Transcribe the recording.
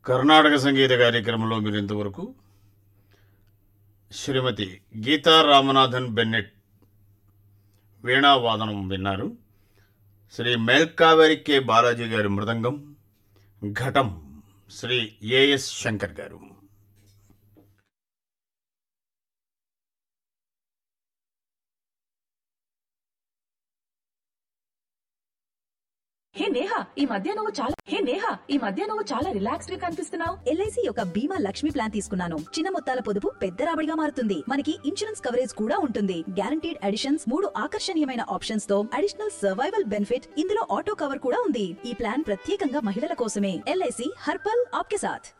కర్ణాటక సంగీత కార్యక్రమంలో మీరు ఇంతవరకు శ్రీమతి గీతా రామనాథన్ బెన్నెట్ వీణావాదనం విన్నారు శ్రీ మేల్కావేరి కె బాలాజీ గారి మృదంగం ఘటం శ్రీ ఏఎస్ శంకర్ గారు హే నేహా ఈ మధ్య నువ్వు చాలా హే నేహా ఈ మధ్య నువ్వు చాలా రిలాక్స్డ్ గా కనిపిస్తున్నావు ఎల్ఐసి యొక్క బీమా లక్ష్మి ప్లాన్ తీసుకున్నాను చిన్న మొత్తాల పొదుపు పెద్ద రాబడిగా మారుతుంది మనకి ఇన్సూరెన్స్ కవరేజ్ కూడా ఉంటుంది గ్యారంటీడ్ అడిషన్స్ మూడు ఆకర్షణీయమైన ఆప్షన్స్ తో అడిషనల్ సర్వైవల్ బెనిఫిట్ ఇందులో ఆటో కవర్ కూడా ఉంది ఈ ప్లాన్ ప్రత్యేకంగా మహిళల కోసమే ఎల్ఐసి హర్పల్ ఆప్కే సాథ్